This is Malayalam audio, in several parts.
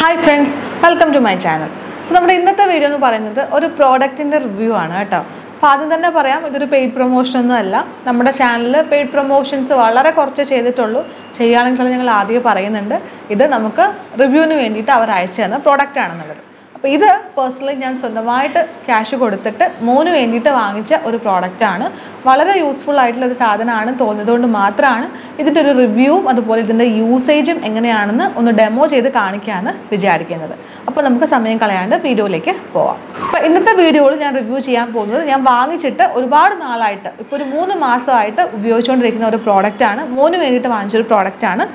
Hi friends welcome to my channel so നമ്മുടെ ഇന്നത്തെ വീഡിയോ എന്ന് പറയുന്നത് ഒരു പ്രോഡക്റ്റിൻ്റെ റിവ്യൂ ആണ് കേട്ടോ അപ്പോൾ ആദ്യം തന്നെ പറയാം ഇതൊരു പെയ്ഡ് പ്രൊമോഷൻ ഒന്നും അല്ല നമ്മുടെ ചാനലിൽ പെയ്ഡ് പ്രൊമോഷൻസ് വളരെ കുറച്ച് ചെയ്തിട്ടുള്ളൂ ചെയ്യുകയാണെങ്കിൽ ഞങ്ങൾ ആദ്യം പറയുന്നുണ്ട് ഇത് നമുക്ക് റിവ്യൂവിന് വേണ്ടിയിട്ട് അവർ അയച്ചു തന്ന പ്രോഡക്റ്റ് ആണെന്നുള്ളത് അപ്പോൾ ഇത് പേഴ്സണലി ഞാൻ സ്വന്തമായിട്ട് ക്യാഷ് കൊടുത്തിട്ട് മോന് വേണ്ടിയിട്ട് വാങ്ങിച്ച ഒരു പ്രോഡക്റ്റാണ് വളരെ യൂസ്ഫുൾ ആയിട്ടുള്ള ഒരു സാധനമാണ് തോന്നിയതുകൊണ്ട് മാത്രമാണ് ഇതിൻ്റെ ഒരു റിവ്യൂവും അതുപോലെ ഇതിൻ്റെ യൂസേജും എങ്ങനെയാണെന്ന് ഒന്ന് ഡെമോ ചെയ്ത് കാണിക്കാമെന്ന് വിചാരിക്കുന്നത് അപ്പോൾ നമുക്ക് സമയം കളയാണ്ട് വീഡിയോയിലേക്ക് പോവാം അപ്പോൾ ഇന്നത്തെ വീഡിയോയിൽ ഞാൻ റിവ്യൂ ചെയ്യാൻ പോകുന്നത് ഞാൻ വാങ്ങിച്ചിട്ട് ഒരുപാട് നാളായിട്ട് ഇപ്പോൾ ഒരു മൂന്ന് മാസമായിട്ട് ഉപയോഗിച്ചുകൊണ്ടിരിക്കുന്ന ഒരു പ്രോഡക്റ്റാണ് മോന് വേണ്ടിയിട്ട് വാങ്ങിച്ചൊരു പ്രോഡക്റ്റാണ്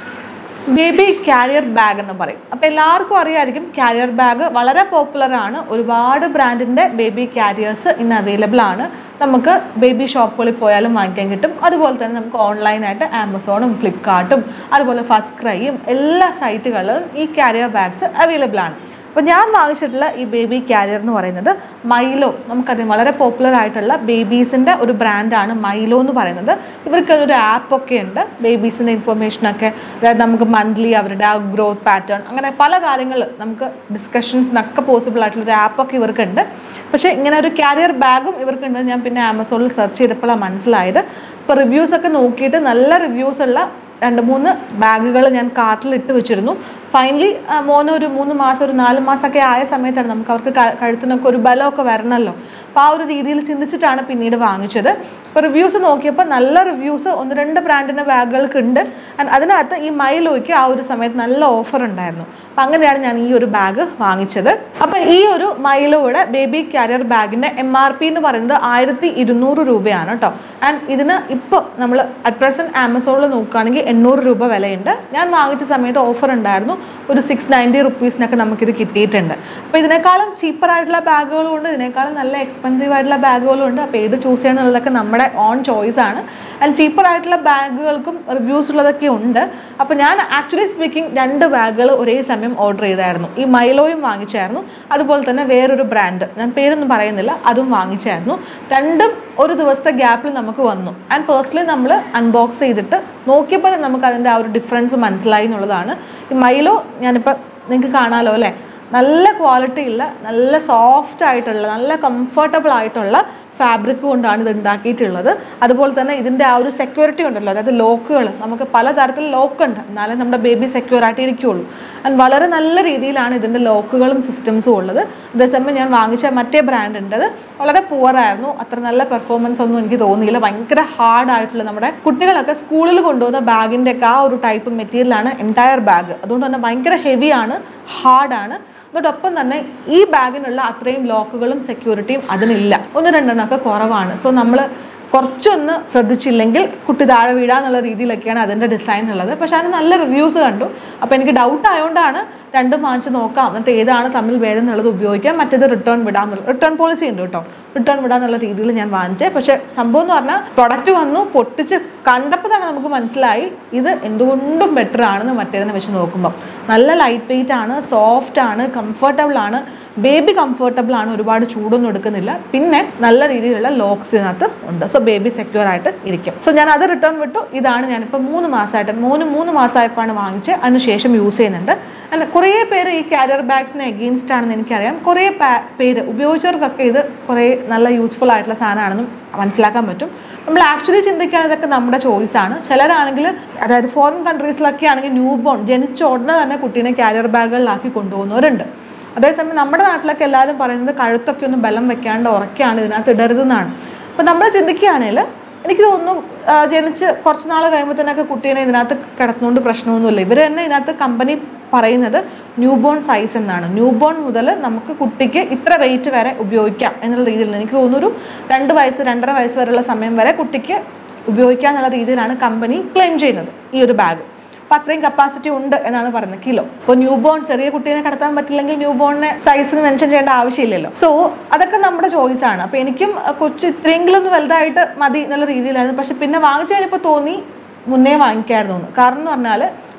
ബേബി കാരിയർ ബാഗ് എന്ന് പറയും അപ്പോൾ എല്ലാവർക്കും അറിയാമായിരിക്കും കാരിയർ ബാഗ് വളരെ പോപ്പുലർ ആണ് ഒരുപാട് ബ്രാൻഡിൻ്റെ ബേബി കാരിയേഴ്സ് ഇന്ന് അവൈലബിൾ ആണ് നമുക്ക് ബേബി ഷോപ്പുകളിൽ പോയാലും വാങ്ങിക്കാൻ കിട്ടും അതുപോലെ തന്നെ നമുക്ക് ഓൺലൈനായിട്ട് ആമസോണും ഫ്ലിപ്കാർട്ടും അതുപോലെ ഫസ്റ്റ് ക്രൈയും എല്ലാ സൈറ്റുകളിലും ഈ കാരിയർ ബാഗ്സ് അവൈലബിൾ ആണ് അപ്പോൾ ഞാൻ വാങ്ങിച്ചിട്ടുള്ള ഈ ബേബി കാരിയർ എന്ന് പറയുന്നത് മൈലോ നമുക്കറിയാം വളരെ പോപ്പുലർ ആയിട്ടുള്ള ബേബീസിൻ്റെ ഒരു ബ്രാൻഡാണ് മൈലോ എന്ന് പറയുന്നത് ഇവർക്ക് ഒരു ആപ്പൊക്കെ ഉണ്ട് ബേബീസിൻ്റെ ഇൻഫർമേഷനൊക്കെ അതായത് നമുക്ക് മന്ത്ലി അവരുടെ ആ ഗ്രോത്ത് പാറ്റേൺ അങ്ങനെ പല കാര്യങ്ങൾ നമുക്ക് ഡിസ്കഷൻസിനൊക്കെ പോസിബിൾ ആയിട്ടുള്ള ഒരു ആപ്പൊക്കെ ഇവർക്കുണ്ട് പക്ഷേ ഇങ്ങനെ ഒരു കാരിയർ ബാഗും ഇവർക്കുണ്ട് ഞാൻ പിന്നെ ആമസോണിൽ സെർച്ച് ചെയ്തപ്പോഴാണ് മനസ്സിലായത് ഇപ്പോൾ റിവ്യൂസ് ഒക്കെ നോക്കിയിട്ട് നല്ല റിവ്യൂസ് ഉള്ള രണ്ട് മൂന്ന് ബാഗുകൾ ഞാൻ കാർട്ടിൽ ഇട്ട് വെച്ചിരുന്നു ഫൈനലി മോന് ഒരു മൂന്ന് മാസം ഒരു നാല് മാസമൊക്കെ ആയ സമയത്താണ് നമുക്ക് അവർക്ക് ക- കഴുത്തിനൊക്കെ ഒരു ബലമൊക്കെ വരണമല്ലോ അപ്പോൾ ആ ഒരു രീതിയിൽ ചിന്തിച്ചിട്ടാണ് പിന്നീട് വാങ്ങിച്ചത് അപ്പോൾ റിവ്യൂസ് നോക്കിയപ്പോൾ നല്ല റിവ്യൂസ് ഒന്ന് രണ്ട് ബ്രാൻഡിൻ്റെ ബാഗുകൾക്ക് ഉണ്ട് ആൻഡ് അതിനകത്ത് ഈ മൈലോയ്ക്ക് ആ ഒരു സമയത്ത് നല്ല ഓഫർ ഉണ്ടായിരുന്നു അപ്പം അങ്ങനെയാണ് ഞാൻ ഈ ഒരു ബാഗ് വാങ്ങിച്ചത് അപ്പം ഈ ഒരു മൈലോയുടെ ബേബി കാരിയർ ബാഗിൻ്റെ എം ആർ പി എന്ന് പറയുന്നത് ആയിരത്തി ഇരുന്നൂറ് രൂപയാണ് കേട്ടോ ആൻഡ് ഇതിന് ഇപ്പോൾ നമ്മൾ അറ്റ് പ്രസൻറ്റ് ആമസോണിൽ നോക്കുകയാണെങ്കിൽ എണ്ണൂറ് രൂപ വിലയുണ്ട് ഞാൻ വാങ്ങിച്ച സമയത്ത് ഓഫർ ഉണ്ടായിരുന്നു ഒരു സിക്സ് നയൻറ്റി റുപ്പീസിനൊക്കെ നമുക്കിത് കിട്ടിയിട്ടുണ്ട് അപ്പോൾ ഇതിനേക്കാളും cheaper ആയിട്ടുള്ള ബാഗുകളും ഉണ്ട് ഇതിനേക്കാളും നല്ല എക്സ്പെൻസീവ് ആയിട്ടുള്ള ബാഗുകളും ഉണ്ട് അപ്പോൾ ഏത് ചൂസ് ചെയ്യണമെന്നുള്ളതൊക്കെ നമ്മുടെ ഓൺ ചോയ്സ് ആണ് ആൻഡ് cheaper ആയിട്ടുള്ള ബാഗുകൾക്കും റിവ്യൂസ് ഉള്ളതൊക്കെ ഉണ്ട് അപ്പോൾ ഞാൻ ആക്ച്വലി സ്പീക്കിംഗ് രണ്ട് ബാഗുകൾ ഒരേ സമയം ഓർഡർ ചെയ്തായിരുന്നു ഈ മൈലോയും വാങ്ങിച്ചായിരുന്നു അതുപോലെ തന്നെ വേറൊരു ബ്രാൻഡ് ഞാൻ പേരൊന്നും പറയുന്നില്ല അതും വാങ്ങിച്ചായിരുന്നു രണ്ടും ഒരു ദിവസത്തെ ഗ്യാപ്പിൽ നമുക്ക് വന്നു ആൻഡ് പേഴ്സണലി നമ്മൾ അൺബോക്സ് ചെയ്തിട്ട് നോക്കിയപ്പോൾ തന്നെ നമുക്ക് അതിൻ്റെ ആ ഒരു ഡിഫറൻസ് മനസ്സിലായി എന്നുള്ളതാണ് ഈ മൈലോ ഞാനിപ്പോൾ നിങ്ങൾക്ക് കാണാമല്ലോ അല്ലേ നല്ല ക്വാളിറ്റി ഉള്ള നല്ല സോഫ്റ്റ് ആയിട്ടുള്ള നല്ല കംഫർട്ടബിൾ ആയിട്ടുള്ള ഫാബ്രിക് കൊണ്ടാണ് ഇത് ഉണ്ടാക്കിയിട്ടുള്ളത് അതുപോലെ തന്നെ ഇതിൻ്റെ ആ ഒരു സെക്യൂരിറ്റി ഉണ്ടല്ലോ അതായത് ലോക്കുകൾ നമുക്ക് പലതരത്തിൽ ലോക്ക് ഉണ്ട് എന്നാലേ നമ്മുടെ ബേബി സെക്യൂർ ആയിട്ട് ഇരിക്കുകയുള്ളൂ ആൻഡ് വളരെ നല്ല രീതിയിലാണ് ഇതിൻ്റെ ലോക്കുകളും സിസ്റ്റംസും ഉള്ളത് അതേസമയം ഞാൻ വാങ്ങിച്ച മറ്റേ ബ്രാൻഡ് ഉണ്ട് അത് വളരെ പുവറായിരുന്നു അത്ര നല്ല പെർഫോമൻസ് ഒന്നും എനിക്ക് തോന്നിയില്ല ഭയങ്കര ഹാർഡ് ആയിട്ടുള്ള നമ്മുടെ കുട്ടികളൊക്കെ സ്കൂളിൽ കൊണ്ടുപോകുന്ന ബാഗിൻ്റെ ഒക്കെ ആ ഒരു ടൈപ്പ് മെറ്റീരിയലാണ് എൻറ്റയർ ബാഗ് അതുകൊണ്ട് തന്നെ ഭയങ്കര ഹെവിയാണ് ഹാർഡാണ് അതോടൊപ്പം തന്നെ ഈ ബാഗിനുള്ള അത്രയും ലോക്കുകളും സെക്യൂരിറ്റിയും അതിനില്ല ഒന്ന് രണ്ടെണ്ണമൊക്കെ കുറവാണ് സോ നമ്മൾ കുറച്ചൊന്ന് ശ്രദ്ധിച്ചില്ലെങ്കിൽ കുട്ടി താഴെ വീഴാന്നുള്ള രീതിയിലൊക്കെയാണ് അതിൻ്റെ ഡിസൈൻ ഉള്ളത് പക്ഷേ അതിന് നല്ല റിവ്യൂസ് കണ്ടു അപ്പോൾ എനിക്ക് ഡൗട്ട് ആയതുകൊണ്ടാണ് രണ്ടും വാങ്ങിച്ച് നോക്കാം എന്നിട്ട് ഏതാണ് തമ്മിൽ ഭേദം എന്നുള്ളത് ഉപയോഗിക്കാം മറ്റേത് റിട്ടേൺ വിടാന്നുള്ള റിട്ടേൺ പോളിസി ഉണ്ട് കേട്ടോ റിട്ടേൺ വിടാന്നുള്ള രീതിയിൽ ഞാൻ വാങ്ങിച്ചത് പക്ഷേ സംഭവം എന്ന് പറഞ്ഞാൽ പ്രൊഡക്റ്റ് വന്നു പൊട്ടിച്ച് കണ്ടപ്പോൾ തന്നെ നമുക്ക് മനസ്സിലായി ഇത് എന്തുകൊണ്ടും ബെറ്റർ ആണെന്ന് മറ്റേതിനെ വെച്ച് നോക്കുമ്പോൾ നല്ല ലൈറ്റ് വെയിറ്റ് ആണ് സോഫ്റ്റ് ആണ് കംഫർട്ടബിൾ ആണ് ബേബി കംഫർട്ടബിൾ ആണ് ഒരുപാട് ചൂടൊന്നും എടുക്കുന്നില്ല പിന്നെ നല്ല രീതിയിലുള്ള ലോക്സ് ഇതിനകത്ത് ഉണ്ട് സോ ബേബി സെക്യൂർ ആയിട്ട് ഇരിക്കും സോ ഞാൻ അത് റിട്ടേൺ വിട്ടു ഇതാണ് ഞാനിപ്പോൾ മൂന്ന് മാസമായിട്ട് മൂന്ന് മൂന്ന് മാസമായപ്പോഴാണ് വാങ്ങിച്ച് അതിനുശേഷം യൂസ് ചെയ്യുന്നുണ്ട് അല്ല കുറേ പേര് ഈ കാരിയർ ബാഗ്സിന് എഗെയിൻസ്റ്റ് ആണെന്ന് എനിക്കറിയാം കുറേ പാ- പേര് ഉപയോഗിച്ചവർക്കൊക്കെ ഇത് കുറേ നല്ല യൂസ്ഫുൾ ആയിട്ടുള്ള സാധനമാണെന്നും മനസ്സിലാക്കാൻ പറ്റും നമ്മൾ ആക്ച്വലി ചിന്തിക്കുകയാണെങ്കിൽ ഇതൊക്കെ നമ്മുടെ ചോയ്സാണ് ചിലരാണെങ്കിൽ അതായത് ഫോറിൻ കൺട്രീസിലൊക്കെ ആണെങ്കിൽ ന്യൂ ബോൺ ജനിച്ച ഉടനെ തന്നെ കുട്ടീനെ കാരിയർ ബാഗുകളിലാക്കി കൊണ്ടുപോകുന്നവരുണ്ട് അതേസമയം നമ്മുടെ നാട്ടിലൊക്കെ എല്ലാവരും പറയുന്നത് കഴുത്തൊക്കെ ഒന്ന് ബലം വെക്കാണ്ട് ഉറക്കാണ് ഇതിനകത്ത് ഇടരുതെന്നാണ് അപ്പോൾ നമ്മൾ ചിന്തിക്കുകയാണെങ്കിൽ എനിക്ക് തോന്നുന്നു ആ, ജനിച്ച് കുറച്ച് നാൾ കഴിയുമ്പോൾ തന്നെ കുട്ടീനെ ഇതിനകത്ത് കിടന്നുകൊണ്ട് പ്രശ്നമൊന്നുമില്ല ഇവർ തന്നെ ഇതിനകത്ത് കമ്പനി പറയുന്നത് ന്യൂ ബോൺ സൈസ് എന്നാണ് ന്യൂ ബോൺ മുതൽ നമുക്ക് കുട്ടിക്ക് ഇത്ര വെയിറ്റ് വരെ ഉപയോഗിക്കാം എന്നുള്ള രീതിയിൽ എനിക്ക് തോന്നുന്നു ഒരു രണ്ട് വയസ്സ് രണ്ടര വയസ്സ് വരെയുള്ള സമയം വരെ കുട്ടിക്ക് ഉപയോഗിക്കാം എന്നുള്ള രീതിയിലാണ് കമ്പനി ക്ലെയിം ചെയ്യുന്നത് ഈ ഒരു ബാഗ് അപ്പോൾ അത്രയും കപ്പാസിറ്റി ഉണ്ട് എന്നാണ് പറയുന്നത് കിലോ ഇപ്പോൾ ന്യൂ ബോൺ ചെറിയ കുട്ടീനെ കടത്താൻ പറ്റില്ലെങ്കിൽ ന്യൂ ബോണിനെ സൈസിന് മെൻഷൻ ചെയ്യേണ്ട ആവശ്യമില്ലല്ലോ സോ അതൊക്കെ നമ്മുടെ ചോയ്സ് ആണ് അപ്പോൾ എനിക്കും അഹ് കൊച്ചു ഇത്രയെങ്കിലും ഒന്ന് വലുതായിട്ട് മതി എന്നുള്ള രീതിയിലായിരുന്നു പക്ഷെ പിന്നെ വാങ്ങിച്ചു കഴിഞ്ഞപ്പോൾ തോന്നി മുന്നേ വാങ്ങിക്കായിരുന്നു എന്ന് കാരണം എന്ന് പറഞ്ഞാൽ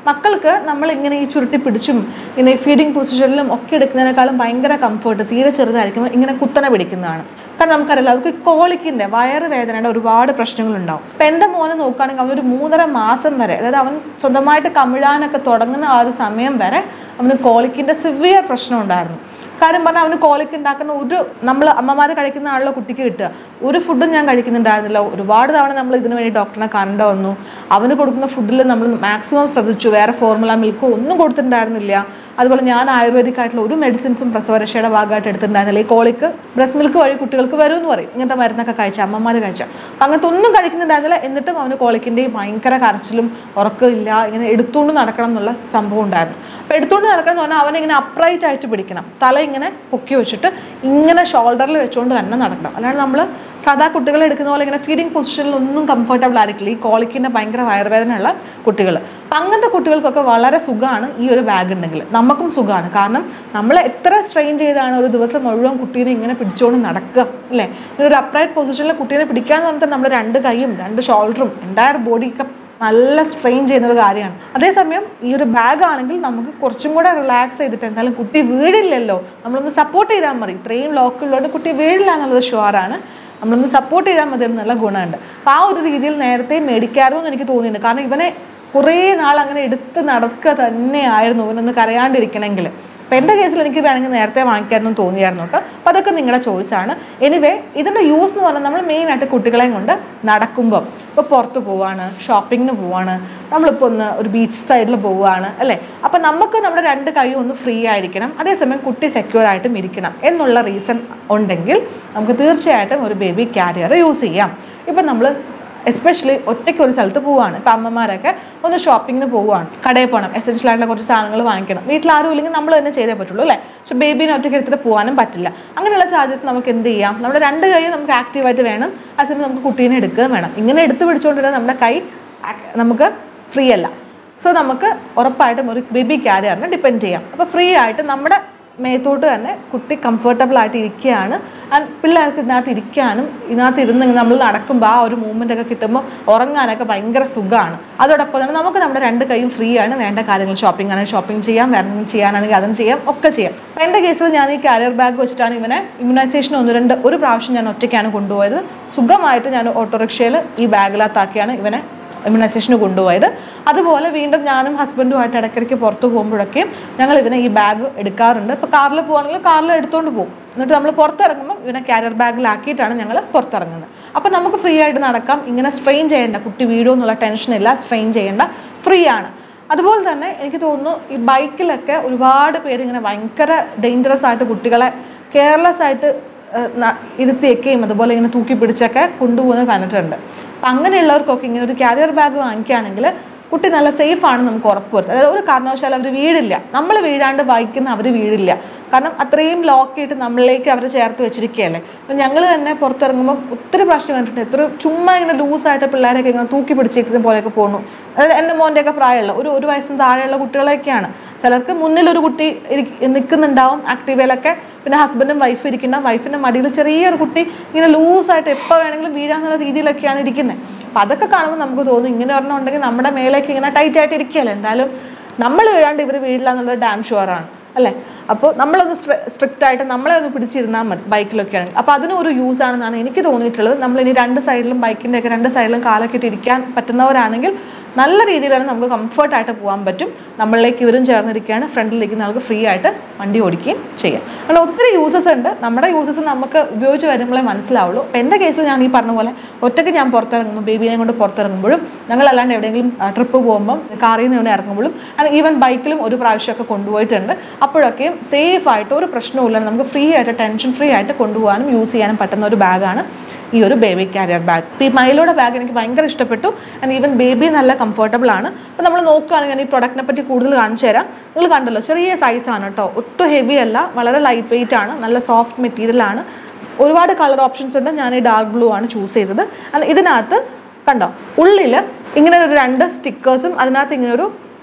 മക്കൾക്ക് നമ്മൾ ഇങ്ങനെ ഈ ചുരുട്ടി പിടിച്ചും ഇങ്ങനെ ഫീഡിങ് പൊസിഷനിലും ഒക്കെ എടുക്കുന്നതിനേക്കാളും ഭയങ്കര കംഫർട്ട് തീരെ ചെറുതായിരിക്കുമ്പോൾ ഇങ്ങനെ കുത്തനെ പിടിക്കുന്നതാണ് കാരണം നമുക്കറിയില്ല അവർക്ക് കോളിക്കിൻ്റെ വയറ് വേദനയുടെ ഒരുപാട് പ്രശ്നങ്ങളുണ്ടാവും ഇപ്പം എൻ്റെ മോനെ നോക്കുകയാണെങ്കിൽ അവനൊരു മൂന്നര മാസം വരെ അതായത് അവൻ സ്വന്തമായിട്ട് കമിഴാനൊക്കെ തുടങ്ങുന്ന ആ ഒരു സമയം വരെ അവന് കോളിക്കിൻ്റെ സിവിയർ പ്രശ്നം ഉണ്ടായിരുന്നു കാര്യം പറഞ്ഞാൽ അവന് കോളിക്ക് ഉണ്ടാക്കുന്ന ഒരു നമ്മൾ അമ്മമാർ കഴിക്കുന്ന ആണല്ലോ കുട്ടിക്ക് കിട്ടുക ഒരു ഫുഡും ഞാൻ കഴിക്കുന്നുണ്ടായിരുന്നില്ല ഒരുപാട് തവണ നമ്മൾ ഇതിനു വേണ്ടി ഡോക്ടറിനെ കണ്ട വന്നു അവന് കൊടുക്കുന്ന ഫുഡിൽ നമ്മൾ മാക്സിമം ശ്രദ്ധിച്ചു വേറെ ഫോർമുല മിൽക്കോ ഒന്നും കൊടുത്തിട്ടുണ്ടായിരുന്നില്ല അതുപോലെ ഞാൻ ആയുർവേദിക് ആയിട്ടുള്ള ഒരു മെഡിസിൻസും പ്രസവരക്ഷയുടെ ഭാഗമായിട്ട് എടുത്തിട്ടുണ്ടായിരുന്നില്ല ഈ കോളിക്ക് ബ്രസ്റ്റ് മിൽക്ക് വഴി കുട്ടികൾക്ക് വരും എന്ന് പറയും ഇങ്ങനത്തെ മരുന്നൊക്കെ കഴിച്ച അമ്മമാർ കഴിച്ച അപ്പം അങ്ങനത്തെ ഒന്നും കഴിക്കുന്നുണ്ടായിരുന്നില്ല എന്നിട്ടും അവന് കോളിക്കിൻ്റെയും ഭയങ്കര കരച്ചിലും ഉറക്കമില്ല ഇങ്ങനെ എടുത്തുകൊണ്ട് നടക്കണം എന്നുള്ള സംഭവം ഉണ്ടായിരുന്നു അപ്പോൾ എടുത്തുകൊണ്ട് നടക്കണം എന്ന് പറഞ്ഞാൽ അവനിങ്ങനെ അപ്രൈറ്റ് ആയിട്ട് പിടിക്കണം തല ഇങ്ങനെ പൊക്കി വെച്ചിട്ട് ഇങ്ങനെ ഷോൾഡറിൽ വെച്ചുകൊണ്ട് തന്നെ നടക്കണം അല്ലാണ്ട് നമ്മൾ സാധാ കുട്ടികളെ എടുക്കുന്ന പോലെ ഇങ്ങനെ ഫീഡിങ് പൊസിഷനിൽ ഒന്നും കംഫർട്ടബിൾ ആയിരിക്കില്ല ഈ കോളിക്കിൻ്റെ ഭയങ്കര വയറുവേദനയുള്ള കുട്ടികൾ അപ്പം അങ്ങനത്തെ കുട്ടികൾക്കൊക്കെ വളരെ സുഖമാണ് ഈ ഒരു ബാഗ് ഉണ്ടെങ്കിൽ നമുക്കും സുഖമാണ് കാരണം നമ്മൾ എത്ര സ്ട്രെയിൻ ചെയ്താണ് ഒരു ദിവസം മുഴുവൻ കുട്ടീനെ ഇങ്ങനെ പിടിച്ചുകൊണ്ട് നടക്കുക അല്ലേ ഇങ്ങനെ ഒരു അപ്രൈറ്റ് പൊസിഷനിൽ കുട്ടീനെ പിടിക്കാന്ന് പറഞ്ഞാൽ നമ്മൾ രണ്ട് കൈയും രണ്ട് ഷോൾഡറും എൻ്റയർ ബോഡിയൊക്കെ നല്ല സ്ട്രെയിൻ ചെയ്യുന്ന ഒരു കാര്യമാണ് അതേസമയം ഈ ഒരു ബാഗ് ആണെങ്കിൽ നമുക്ക് കുറച്ചും കൂടെ റിലാക്സ് ചെയ്തിട്ട് എന്തായാലും കുട്ടി വീടില്ലല്ലോ നമ്മളൊന്ന് സപ്പോർട്ട് ചെയ്താൽ മതി ഇത്രയും ലോക്ക് ഉള്ളതുകൊണ്ട് കുട്ടി വീടില്ല എന്നുള്ളത് ഷുവറാണ് നമ്മളൊന്ന് സപ്പോർട്ട് ചെയ്താൽ മതി എന്നുള്ള ഗുണമുണ്ട് അപ്പോൾ ആ ഒരു രീതിയിൽ നേരത്തെ മേടിക്കാമായിരുന്നു എന്ന് എനിക്ക് തോന്നിയിട്ടുണ്ട് കാരണം ഇവനെ കുറേ നാൾ അങ്ങനെ എടുത്ത് നടക്കുക തന്നെയായിരുന്നു ഇവനൊന്ന് കരയാണ്ടിരിക്കണമെങ്കിൽ അപ്പം എൻ്റെ കേസിൽ എനിക്ക് വേണമെങ്കിൽ നേരത്തെ വാങ്ങിക്കാമെന്ന് തോന്നിയായിരുന്നു കേട്ടോ അപ്പോൾ അതൊക്കെ നിങ്ങളുടെ ചോയ്സാണ് എനിവേ ഇതിൻ്റെ യൂസ് എന്ന് പറഞ്ഞാൽ നമ്മൾ മെയിനായിട്ട് കുട്ടികളെയും കൊണ്ട് നടക്കുമ്പം ഇപ്പോൾ പുറത്ത് പോവാണ് ഷോപ്പിങ്ങിന് പോവാണ് നമ്മളിപ്പോൾ ഒന്ന് ഒരു ബീച്ച് സൈഡിൽ പോവുകയാണ് അല്ലേ അപ്പം നമുക്ക് നമ്മുടെ രണ്ട് കൈയും ഒന്ന് ഫ്രീ ആയിരിക്കണം അതേസമയം കുട്ടി സെക്യൂർ ആയിട്ടും ഇരിക്കണം എന്നുള്ള റീസൺ ഉണ്ടെങ്കിൽ നമുക്ക് തീർച്ചയായിട്ടും ഒരു ബേബി ക്യാരിയർ യൂസ് ചെയ്യാം ഇപ്പം നമ്മൾ എസ്പെഷ്യലി ഒറ്റയ്ക്ക് ഒരു സ്ഥലത്ത് പോവുകയാണ് ഇപ്പം അമ്മമാരൊക്കെ ഒന്ന് ഷോപ്പിങ്ങിന് പോവുകയാണ് കടയിൽ പോകണം എസെൻഷ്യൽ ആയിട്ടുള്ള കുറച്ച് സാധനങ്ങൾ വാങ്ങിക്കണം വീട്ടിൽ ആരും ഇല്ലെങ്കിൽ നമ്മൾ തന്നെ ചെയ്തേ പറ്റുള്ളൂ അല്ലേ പക്ഷെ ബേബീനെ ഒറ്റയ്ക്ക് എടുത്തിട്ട് പോകാനും പറ്റില്ല അങ്ങനെയുള്ള സാഹചര്യത്തിൽ നമുക്ക് എന്ത് ചെയ്യാം നമ്മുടെ രണ്ട് കൈയും നമുക്ക് ആക്റ്റീവായിട്ട് വേണം അതേസമയം നമുക്ക് കുട്ടീനെ എടുക്കുകയും വേണം ഇങ്ങനെ എടുത്ത് പിടിച്ചുകൊണ്ടിരുന്ന നമ്മുടെ കൈ ആക്- നമുക്ക് ഫ്രീ അല്ല സോ നമുക്ക് ഉറപ്പായിട്ടും ഒരു ബേബി ക്യാരിയറിനെ ഡിപ്പെൻഡ് ചെയ്യാം അപ്പോൾ ഫ്രീ ആയിട്ട് നമ്മുടെ മേത്തോട്ട് തന്നെ കുട്ടി കംഫർട്ടബിൾ ആയിട്ട് ഇരിക്കുകയാണ് ആൻഡ് പിള്ളേർക്ക് ഇതിനകത്ത് ഇരിക്കാനും ഇതിനകത്ത് ഇരുന്ന് ഇങ്ങനെ നമ്മൾ നടക്കുമ്പോൾ ആ ഒരു മൂവ്മെൻ്റ് ഒക്കെ കിട്ടുമ്പോൾ ഉറങ്ങാനൊക്കെ ഭയങ്കര സുഖമാണ് അതോടൊപ്പം തന്നെ നമുക്ക് നമ്മുടെ രണ്ട് കൈയും ഫ്രീ ആണ് വേണ്ട കാര്യങ്ങൾ ഷോപ്പിംഗ് ആണെങ്കിൽ ഷോപ്പിംഗ് ചെയ്യാം വേറെ എന്തെങ്കിലും ചെയ്യാനാണെങ്കിൽ അതും ചെയ്യാം ഒക്കെ ചെയ്യാം അപ്പോൾ എൻ്റെ കേസിൽ ഞാൻ ഈ കാരിയർ ബാഗ് വെച്ചിട്ടാണ് ഇവനെ ഇമ്മ്യൂണൈസേഷൻ ഒന്ന് രണ്ട് ഒരു പ്രാവശ്യം ഞാൻ ഒറ്റയ്ക്കാണ് കൊണ്ടുപോയത് സുഖമായിട്ട് ഞാൻ ഓട്ടോറിക്ഷയിൽ ഈ ബാഗിനകത്താക്കിയാണ് ഇവനെ ഇമ്മ്യൂണൈസേഷന് കൊണ്ടുപോയത് അതുപോലെ വീണ്ടും ഞാനും ഹസ്ബൻഡുമായിട്ട് ഇടയ്ക്കിടയ്ക്ക് പുറത്ത് പോകുമ്പോഴൊക്കെയും ഞങ്ങൾ ഇതിനെ ഈ ബാഗ് എടുക്കാറുണ്ട് ഇപ്പോൾ കാറിൽ പോകുകയാണെങ്കിൽ കാറിൽ എടുത്തുകൊണ്ട് പോകും എന്നിട്ട് നമ്മൾ പുറത്തിറങ്ങുമ്പോൾ ഇവനെ ക്യാരിയർ ബാഗിലാക്കിയിട്ടാണ് ഞങ്ങൾ പുറത്തിറങ്ങുന്നത് അപ്പോൾ നമുക്ക് ഫ്രീ ആയിട്ട് നടക്കാം ഇങ്ങനെ സ്ട്രെയിൻ ചെയ്യേണ്ട കുട്ടി വീഴോ എന്നുള്ള ടെൻഷനില്ല സ്ട്രെയിൻ ചെയ്യേണ്ട ഫ്രീ ആണ് അതുപോലെ തന്നെ എനിക്ക് തോന്നുന്നു ഈ ബൈക്കിലൊക്കെ ഒരുപാട് പേര് ഇങ്ങനെ ഭയങ്കര ഡേഞ്ചറസ് ആയിട്ട് കുട്ടികളെ കെയർലെസ് ആയിട്ട് ഏഹ്, ന- ഇരുത്തിയൊക്കെയും അതുപോലെ ഇങ്ങനെ തൂക്കി പിടിച്ചൊക്കെ കൊണ്ടുപോകുന്നത് കണ്ടിട്ടുണ്ട് അപ്പം അങ്ങനെയുള്ളവർക്കൊക്കെ ഇങ്ങനെ ഒരു ക്യാരിയർ ബാഗ് വാങ്ങിക്കുകയാണെങ്കിൽ കുട്ടി നല്ല സേഫ് ആണ് നമുക്ക് ഉറപ്പ് വരുത്തും അതായത് ഒരു കാരണവശാലും അവർ വീഴില്ല നമ്മൾ വീഴാണ്ട് ബൈക്കുന്ന അവർ വീഴില്ല കാരണം അത്രയും ലോക്ക് ചെയ്തിട്ട് നമ്മളിലേക്ക് അവർ ചേർത്ത് വെച്ചിരിക്കുകയല്ലേ അപ്പം ഞങ്ങൾ തന്നെ പുറത്തിറങ്ങുമ്പോൾ ഒത്തിരി പ്രശ്നം കണ്ടിട്ടുണ്ട് എത്ര ചുമ്മാ ഇങ്ങനെ ലൂസായിട്ട് പിള്ളേരൊക്കെ ഇങ്ങനെ തൂക്കി പിടിച്ചിരിക്കുന്ന പോലെയൊക്കെ പോകുന്നു അതായത് എൻ്റെ മോൻ്റെയൊക്കെ പ്രായമുള്ള ഒരു ഒരു വയസ്സിന് താഴെയുള്ള കുട്ടികളൊക്കെയാണ് ചിലർക്ക് മുന്നിൽ ഒരു കുട്ടി ഇരി- നിൽക്കുന്നുണ്ടാവും ആക്റ്റീവയിലൊക്കെ പിന്നെ ഹസ്ബൻഡും വൈഫ് ഇരിക്കുന്ന വൈഫിൻ്റെ മടിയിൽ ചെറിയൊരു കുട്ടി ഇങ്ങനെ ലൂസായിട്ട് എപ്പോൾ വേണമെങ്കിലും വീഴാന്നുള്ള രീതിയിലൊക്കെയാണ് ഇരിക്കുന്നത് അപ്പം അതൊക്കെ കാണുമ്പോൾ നമുക്ക് തോന്നും ഇങ്ങനെ ഒരെണ്ണം ഉണ്ടെങ്കിൽ നമ്മുടെ മേലേക്ക് ഇങ്ങനെ ടൈറ്റ് ആയിട്ട് ഇരിക്കുകയല്ലേ എന്തായാലും നമ്മൾ വീഴാണ്ട് ഇവർ വീഴില്ല എന്നുള്ളത് ഡാം ഷുവറാണ് അല്ലേ അപ്പോൾ നമ്മളൊന്ന് സ്ട്രിക്റ്റ് ആയിട്ട് നമ്മളെ ഒന്ന് പിടിച്ചിരുന്നാൽ മതി ബൈക്കിലൊക്കെ ആണെങ്കിൽ അപ്പോൾ അതിനും ഒരു യൂസ് ആണെന്നാണ് എനിക്ക് തോന്നിയിട്ടുള്ളത് നമ്മൾ ഇനി രണ്ട് സൈഡിലും ബൈക്കിൻ്റെ ഒക്കെ രണ്ട് സൈഡിലും കാലൊക്കെ ഇട്ട് ഇരിക്കാൻ പറ്റുന്നവരാണെങ്കിൽ നല്ല രീതിയിലാണ് നമുക്ക് കംഫർട്ടായിട്ട് പോകാൻ പറ്റും നമ്മളിലേക്ക് ഇവരും ചേർന്നിരിക്കുകയാണ് ഫ്രണ്ടിലിരിക്കുന്ന ആൾക്ക് ഫ്രീ ആയിട്ട് വണ്ടി ഓടിക്കുകയും ചെയ്യാം അങ്ങനെ ഒത്തിരി യൂസസ് ഉണ്ട് നമ്മുടെ യൂസസ് നമുക്ക് ഉപയോഗിച്ച് വരുമ്പോഴേ മനസ്സിലാവുള്ളൂ അപ്പോൾ എൻ്റെ കേസിൽ ഞാൻ ഈ പറഞ്ഞ പോലെ ഒറ്റയ്ക്ക് ഞാൻ പുറത്തിറങ്ങുമ്പോൾ ബേബിനെ കൊണ്ട് പുറത്തിറങ്ങുമ്പോഴും ഞങ്ങൾ അല്ലാണ്ട് എവിടെയെങ്കിലും ട്രിപ്പ് പോകുമ്പം കാറിൽ നിന്ന് ഇറങ്ങുമ്പോഴും അത് ഈവൻ ബൈക്കിലും ഒരു പ്രാവശ്യമൊക്കെ കൊണ്ടുപോയിട്ടുണ്ട് അപ്പോഴൊക്കെയും സേഫ് ആയിട്ട് ഒരു പ്രശ്നവും നമുക്ക് ഫ്രീ ആയിട്ട് ടെൻഷൻ ഫ്രീ ആയിട്ട് കൊണ്ടുപോകാനും യൂസ് ചെയ്യാനും പറ്റുന്ന ഒരു ബാഗാണ് ഈ ഒരു ബേബി കാരിയർ ബാഗ് ഇപ്പോൾ ഈ മൈലോയുടെ ബാഗ് എനിക്ക് ഭയങ്കര ഇഷ്ടപ്പെട്ടു ആൻഡ് ഈവൻ ബേബി നല്ല കംഫർട്ടബിൾ ആണ് അപ്പോൾ നമ്മൾ നോക്കുകയാണെങ്കിൽ ഞാൻ ഈ പ്രൊഡക്റ്റിനെ പറ്റി കൂടുതൽ കാണിച്ചു തരാം നിങ്ങൾ കണ്ടല്ലോ ചെറിയ സൈസാണ് കേട്ടോ ഒട്ടും ഹെവി അല്ല വളരെ ലൈറ്റ് വെയിറ്റ് ആണ് നല്ല സോഫ്റ്റ് മെറ്റീരിയൽ ആണ് ഒരുപാട് കളർ ഓപ്ഷൻസ് ഉണ്ട് ഞാൻ ഈ ഡാർക്ക് ബ്ലൂ ആണ് ചൂസ് ചെയ്തത് and ഇതിനകത്ത് കണ്ടോ ഉള്ളിൽ ഇങ്ങനെ ഒരു രണ്ട് സ്റ്റിക്കേഴ്സും അതിനകത്ത് ഇങ്ങനെ ഒരു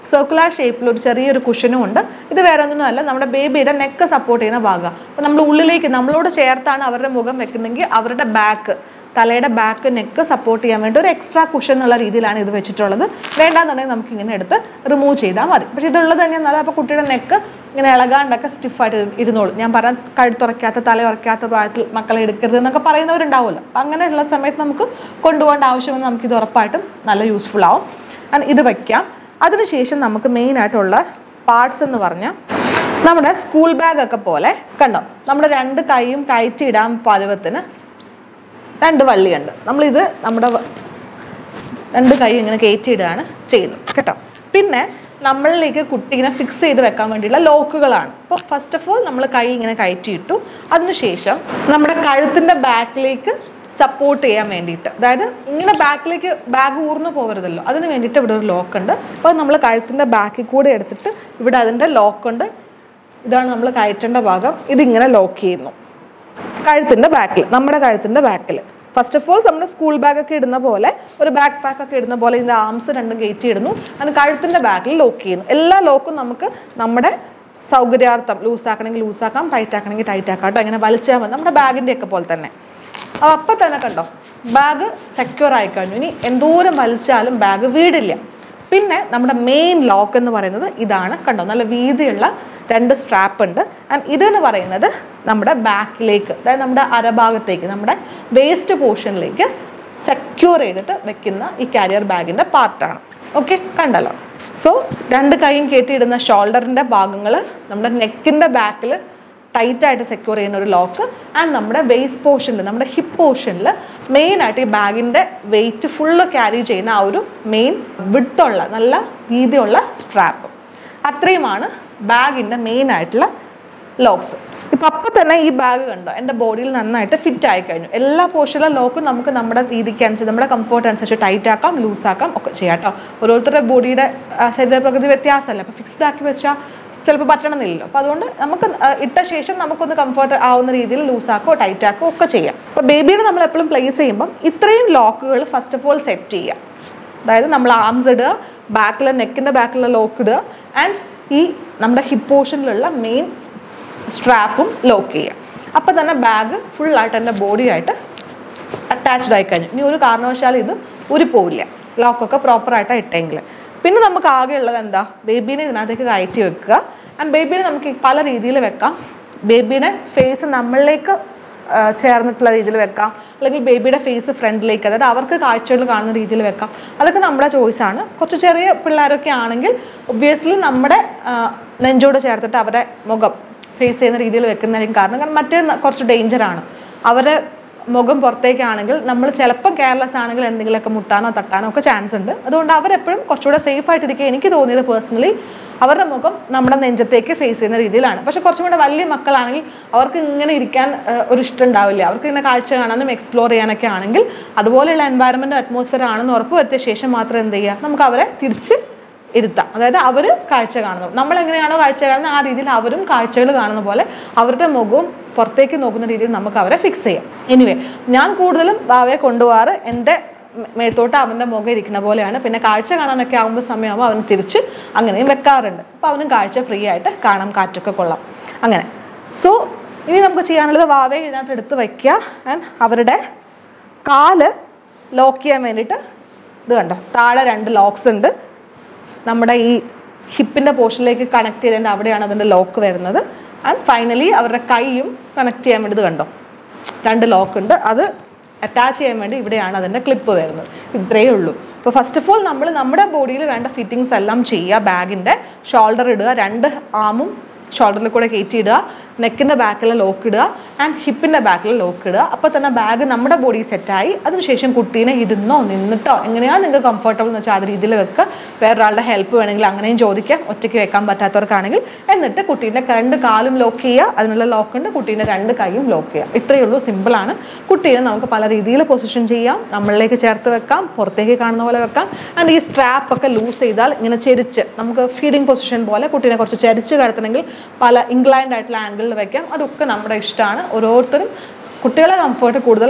സർക്കുലർ ഷേപ്പിൽ ഒരു ചെറിയൊരു കുഷനും ഉണ്ട് ഇത് വേറെ ഒന്നുമല്ല നമ്മുടെ ബേബിയുടെ നെക്ക് സപ്പോർട്ട് ചെയ്യുന്ന ഭാഗം അപ്പോൾ നമ്മൾ ഉള്ളിലേക്ക് നമ്മളോട് ചേർത്താണ് അവരുടെ മുഖം വെക്കുന്നെങ്കിൽ അവരുടെ ബാക്ക് തലയുടെ ബാക്ക് നെക്ക് സപ്പോർട്ട് ചെയ്യാൻ വേണ്ടി ഒരു എക്സ്ട്രാ കുഷൻ എന്നുള്ള രീതിയിലാണ് ഇത് വെച്ചിട്ടുള്ളത് വേണ്ടാന്നുണ്ടെങ്കിൽ നമുക്ക് ഇങ്ങനെ എടുത്ത് റിമൂവ് ചെയ്താൽ മതി പക്ഷേ ഇതുള്ളത് തന്നെയാണ് അപ്പോൾ കുട്ടിയുടെ നെക്ക് ഇങ്ങനെ ഇളകാണ്ടൊക്കെ സ്റ്റിഫായിട്ട് ഇരുന്നോളും ഞാൻ പറഞ്ഞ കഴുത്തുറയ്ക്കാത്ത തല ഉറയ്ക്കാത്ത പ്രായത്തിൽ മക്കളെ എടുക്കരുത് എന്നൊക്കെ പറയുന്നവരുണ്ടാവുമല്ലോ അപ്പം അങ്ങനെയുള്ള സമയത്ത് നമുക്ക് കൊണ്ടുപോകേണ്ട ആവശ്യമെന്ന് നമുക്കിത് ഉറപ്പായിട്ടും നല്ല യൂസ്ഫുൾ ആവും And ഇത് വയ്ക്കാം അതിനുശേഷം നമുക്ക് മെയിനായിട്ടുള്ള പാർട്സ് എന്ന് പറഞ്ഞാൽ നമ്മുടെ സ്കൂൾ ബാഗ് ഒക്കെ പോലെ കണ്ടോ നമ്മുടെ രണ്ട് കൈയും കയറ്റി ഇടാൻ പരുവത്തിന് രണ്ട് വള്ളിയുണ്ട് നമ്മളിത് നമ്മുടെ വ- രണ്ട് കൈ ഇങ്ങനെ കയറ്റിയിടുകയാണ് ചെയ്യുന്നത് കേട്ടോ പിന്നെ നമ്മളിലേക്ക് കുട്ടീനെ ഫിക്സ് ചെയ്ത് വെക്കാൻ വേണ്ടിയുള്ള ലോക്കുകളാണ് അപ്പോൾ ഫസ്റ്റ് ഓഫ് ഓൾ നമ്മൾ കൈ ഇങ്ങനെ കയറ്റിയിട്ടു അതിനുശേഷം നമ്മുടെ കഴുത്തിൻ്റെ ബാക്കിലേക്ക് സപ്പോർട്ട് ചെയ്യാൻ വേണ്ടിയിട്ട് അതായത് ഇങ്ങനെ ബാക്കിലേക്ക് ബാഗ് ഊർന്നു പോകരുതല്ലോ അതിന് വേണ്ടിയിട്ട് ഇവിടെ ഒരു ലോക്ക് ഉണ്ട് അപ്പോൾ നമ്മൾ കഴുത്തിൻ്റെ ബാക്കിൽ കൂടെ എടുത്തിട്ട് ഇവിടെ അതിൻ്റെ ലോക്കുണ്ട് ഇതാണ് നമ്മൾ കയറ്റേണ്ട ഭാഗം ഇതിങ്ങനെ ലോക്ക് ചെയ്യുന്നു കഴുത്തിൻ്റെ ബാക്കിൽ നമ്മുടെ കഴുത്തിൻ്റെ ബാക്കിൽ ഫസ്റ്റ് ഓഫ് ഓൾ നമ്മൾ സ്കൂൾ ബാഗ് ഒക്കെ ഇടുന്ന പോലെ ഒരു ബാക്ക് പാക്ക് ഒക്കെ ഇടുന്ന പോലെ ഇതിൻ്റെ ആംസ് രണ്ടും കയറ്റി ഇടുന്നു അതിന് കഴുത്തിൻ്റെ ബാക്കിൽ ലോക്ക് ചെയ്യുന്നു എല്ലാ ലോക്കും നമുക്ക് നമ്മുടെ സൗകര്യാർത്ഥം ലൂസ് ആക്കണമെങ്കിൽ ലൂസ് ആക്കാം ടൈറ്റ് ആക്കണമെങ്കിൽ ടൈറ്റ് ആക്കാം കേട്ടോ അങ്ങനെ വലിച്ചാൽ മതി നമ്മുടെ ബാഗിൻ്റെ ഒക്കെ പോലെ തന്നെ അപ്പോൾ അപ്പം തന്നെ കണ്ടോ ബാഗ് സെക്യൂർ ആയി കഴിഞ്ഞു ഇനി എന്തോരം വലിച്ചാലും ബാഗ് വീടില്ല പിന്നെ നമ്മുടെ മെയിൻ ലോക്ക് എന്ന് പറയുന്നത് ഇതാണ് കണ്ടോ നല്ല വീതിയുള്ള രണ്ട് സ്ട്രാപ്പ് ഉണ്ട് ആൻഡ് ഇതെന്ന് പറയുന്നത് നമ്മുടെ ബാക്കിലേക്ക് അതായത് നമ്മുടെ അരഭാഗത്തേക്ക് നമ്മുടെ വേസ്റ്റ് പോർഷനിലേക്ക് സെക്യൂർ ചെയ്തിട്ട് വെക്കുന്ന ഈ കാരിയർ ബാഗിൻ്റെ പാർട്ടാണ് ഓക്കെ കണ്ടല്ലോ സോ രണ്ട് കൈയും കയറ്റിയിടുന്ന ഷോൾഡറിൻ്റെ ഭാഗങ്ങൾ നമ്മുടെ നെക്കിൻ്റെ ബാക്കിൽ ടൈറ്റായിട്ട് സെക്യൂർ ചെയ്യുന്ന ഒരു ലോക്ക് ആൻഡ് നമ്മുടെ വേസ്റ്റ് പോർഷനിൽ നമ്മുടെ ഹിപ്പ് പോർഷനിൽ മെയിനായിട്ട് ഈ ബാഗിൻ്റെ വെയിറ്റ് ഫുള്ള് ക്യാരി ചെയ്യുന്ന ആ ഒരു മെയിൻ വിട്ടുള്ള നല്ല വീതിയുള്ള സ്ട്രാപ്പ് അത്രയുമാണ് ബാഗിൻ്റെ മെയിൻ ആയിട്ടുള്ള ലോക്സ് ഇപ്പം അപ്പം തന്നെ ഈ ബാഗ് കണ്ടോ എൻ്റെ ബോഡിയിൽ നന്നായിട്ട് ഫിറ്റ് ആയി കഴിഞ്ഞു എല്ലാ പോർഷനിലെ ലോക്കും നമുക്ക് നമ്മുടെ രീതിക്ക് അനുസരിച്ച് നമ്മുടെ കംഫോർട്ട് അനുസരിച്ച് ടൈറ്റ് ആക്കാം ലൂസ് ആക്കാം ഒക്കെ ചെയ്യാം കേട്ടോ ഓരോരുത്തരുടെ ബോഡിയുടെ ശരീരപ്രകൃതി വ്യത്യാസമല്ല അപ്പോൾ ഫിക്സ്ഡ് ആക്കി വെച്ചാൽ ചിലപ്പോൾ പറ്റണമെന്നില്ലല്ലോ അപ്പോൾ അതുകൊണ്ട് നമുക്ക് ആ, ഇട്ട ശേഷം നമുക്കൊന്ന് കംഫർട്ട് ആവുന്ന രീതിയിൽ ലൂസാക്കോ ടൈറ്റ് ആക്കോ ഒക്കെ ചെയ്യാം അപ്പോൾ ബേബിയുടെ നമ്മൾ എപ്പോഴും പ്ലേസ് ചെയ്യുമ്പം ഇത്രയും ലോക്കുകൾ ഫസ്റ്റ് ഓഫ് ഓൾ സെറ്റ് ചെയ്യുക അതായത് നമ്മൾ ആംസ് ഇടുക ബാക്കിലെ നെക്കിൻ്റെ ബാക്കിലുള്ള ലോക്ക് ഇടുക ആൻഡ് ഈ നമ്മുടെ ഹിപ്പ് പോർഷനിലുള്ള മെയിൻ സ്ട്രാപ്പും ലോക്ക് ചെയ്യുക അപ്പോൾ തന്നെ ബാഗ് ഫുള്ളായിട്ട് എൻ്റെ ബോഡിയായിട്ട് അറ്റാച്ച്ഡ് ആയി കഴിഞ്ഞു ഇനി ഒരു കാരണവശാലും ഇത് ഊരിപ്പോവില്ല ലോക്കൊക്കെ പ്രോപ്പറായിട്ടാണ് ഇട്ടെങ്കിൽ പിന്നെ നമുക്ക് ആകെ ഉള്ളത് എന്താ ബേബീനെ ഇതിനകത്തേക്ക് കയറ്റി വെക്കുക ആൻഡ് ബേബീനെ നമുക്ക് പല രീതിയിൽ വെക്കാം ബേബീനെ ഫേസ് നമ്മളിലേക്ക് ആ, ചേർന്നിട്ടുള്ള രീതിയിൽ വെക്കാം അല്ലെങ്കിൽ ബേബിയുടെ ഫേസ് ഫ്രണ്ടിലേക്ക് അതായത് അവർക്ക് കാഴ്ചകൾ കാണുന്ന രീതിയിൽ വെക്കാം അതൊക്കെ നമ്മുടെ ചോയ്സാണ് കുറച്ച് ചെറിയ പിള്ളേരൊക്കെ ആണെങ്കിൽ ഒബ്വിയസ്ലി നമ്മുടെ ആ, നെഞ്ചോട് ചേർത്തിട്ട് അവരുടെ മുഖം ഫേസ് ചെയ്യുന്ന രീതിയിൽ വെക്കുന്നതായിരിക്കും കാരണം കാരണം മറ്റേ ന- കുറച്ച് ഡേഞ്ചറാണ് അവരെ മുഖം പുറത്തേക്കാണെങ്കിൽ നമ്മൾ ചിലപ്പം കെയർലെസ് ആണെങ്കിൽ എന്തെങ്കിലുമൊക്കെ മുട്ടാനോ തട്ടാനോ ഒക്കെ ചാൻസ് ഉണ്ട് അതുകൊണ്ട് അവരെപ്പോഴും കുറച്ചുകൂടെ സേഫ് ആയിട്ടിരിക്കുക എനിക്ക് തോന്നിയത് പേഴ്സണലി അവരുടെ മുഖം നമ്മുടെ നെഞ്ചത്തേക്ക് ഫേസ് ചെയ്യുന്ന രീതിയിലാണ് പക്ഷെ കുറച്ചും കൂടെ വലിയ മക്കളാണെങ്കിൽ അവർക്ക് ഇങ്ങനെ ഇരിക്കാൻ ആ, ഒരു ഇഷ്ടം ഉണ്ടാവില്ല അവർക്ക് ഇങ്ങനെ കാഴ്ച കാണാനും എക്സ്പ്ലോർ ചെയ്യാനൊക്കെ ആണെങ്കിൽ അതുപോലെയുള്ള എൻവയറമെൻറ്റ് അറ്റ്മോസ്ഫിയർ ആണെന്ന് ഉറപ്പ് വരുത്തിയ ശേഷം മാത്രം എന്ത് ചെയ്യുക നമുക്ക് അവരെ തിരിച്ച് ഇരുത്താം അതായത് അവർ കാഴ്ച കാണുന്നു നമ്മൾ എങ്ങനെയാണോ കാഴ്ച കാണുന്നത് ആ രീതിയിൽ അവരും കാഴ്ചകൾ കാണുന്ന പോലെ അവരുടെ മുഖവും പുറത്തേക്ക് നോക്കുന്ന രീതിയിൽ നമുക്ക് അവരെ ഫിക്സ് ചെയ്യാം എനിവേ ഞാൻ കൂടുതലും ഭാവയെ കൊണ്ടുപോകാറ് എൻ്റെ മേ- മേത്തോട്ട് അവൻ്റെ മുഖം ഇരിക്കുന്ന പോലെയാണ് പിന്നെ കാഴ്ച കാണാനൊക്കെ ആകുമ്പോൾ സമയമാകുമ്പോൾ അവൻ തിരിച്ച് അങ്ങനെയും വെക്കാറുണ്ട് അപ്പോൾ അവനും കാഴ്ച ഫ്രീ ആയിട്ട് കാണാം കാറ്റൊക്കെ കൊള്ളാം അങ്ങനെ സോ ഇനി നമുക്ക് ചെയ്യാനുള്ളത് വാവയെ ഇതിനകത്ത് എടുത്ത് വയ്ക്കുക ആൻഡ് അവരുടെ കാല് ലോക്ക് ചെയ്യാൻ വേണ്ടിയിട്ട് ഇത് കണ്ടോ താഴെ രണ്ട് ലോക്സ് ഉണ്ട് നമ്മുടെ ഈ ഹിപ്പിൻ്റെ പോർഷനിലേക്ക് കണക്ട് ചെയ്തതിൻ്റെ അവിടെയാണ് അതിൻ്റെ ലോക്ക് വരുന്നത് ആൻഡ് ഫൈനലി അവരുടെ കൈയും കണക്ട് ചെയ്യാൻ വേണ്ടി ഇത് കണ്ടോ രണ്ട് ലോക്ക് ഉണ്ട് അത് അറ്റാച്ച് ചെയ്യാൻ വേണ്ടി ഇവിടെയാണ് അതിൻ്റെ ക്ലിപ്പ് വരുന്നത് ഇത്രയേ ഉള്ളൂ അപ്പോൾ ഫസ്റ്റ് ഓഫ് ഓൾ നമ്മൾ നമ്മുടെ ബോഡിയിൽ വേണ്ട ഫിറ്റിങ്സ് എല്ലാം ചെയ്യുക ബാഗിൻ്റെ ഷോൾഡർ ഇടുക രണ്ട് ആമും ഷോൾഡറിൽ കൂടെ കയറ്റി ഇടുക നെക്കിൻ്റെ ബാക്കിൽ ലോക്ക് ഇടുക ആൻഡ് ഹിപ്പിൻ്റെ ബാക്കിൽ ലോക്ക് ഇടുക അപ്പോൾ തന്നെ ബാഗ് നമ്മുടെ ബോഡി സെറ്റായി അതിനുശേഷം കുട്ടീനെ ഇരുന്നോ നിന്നിട്ടോ എങ്ങനെയാണ് നിങ്ങൾക്ക് കംഫർട്ടബിൾ എന്ന് വെച്ചാൽ അത് രീതിയിൽ വെക്കുക വേറൊരാളുടെ ഹെൽപ്പ് വേണമെങ്കിൽ അങ്ങനെയും ചോദിക്കാം ഒറ്റയ്ക്ക് വെക്കാൻ പറ്റാത്തവർക്കാണെങ്കിൽ എന്നിട്ട് കുട്ടീൻ്റെ രണ്ട് കാലും ലോക്ക് ചെയ്യുക അതിനുള്ള ലോക്ക് ഉണ്ട് കുട്ടീൻ്റെ രണ്ട് കൈയും ലോക്ക് ചെയ്യുക ഇത്രയേ ഉള്ളൂ സിമ്പിളാണ് കുട്ടീനെ നമുക്ക് പല രീതിയിൽ പൊസിഷൻ ചെയ്യാം നമ്മളിലേക്ക് ചേർത്ത് വെക്കാം പുറത്തേക്ക് കാണുന്ന പോലെ വെക്കാം ആൻഡ് ഈ സ്ട്രാപ്പ് ഒക്കെ ലൂസ് ചെയ്താൽ ഇങ്ങനെ ചെരിച്ച് നമുക്ക് ഫീഡിങ് പൊസിഷൻ പോലെ കുട്ടീനെ കുറച്ച് ചെരിച്ച് കിടത്തണമെങ്കിൽ പല ഇൻക്ലൈൻഡ് ആയിട്ടുള്ള ആംഗിളിൽ വെക്കാം അതൊക്കെ നമ്മുടെ ഇഷ്ടമാണ് ഓരോരുത്തരും കുട്ടികളെ കംഫർട്ട് കൂടുതൽ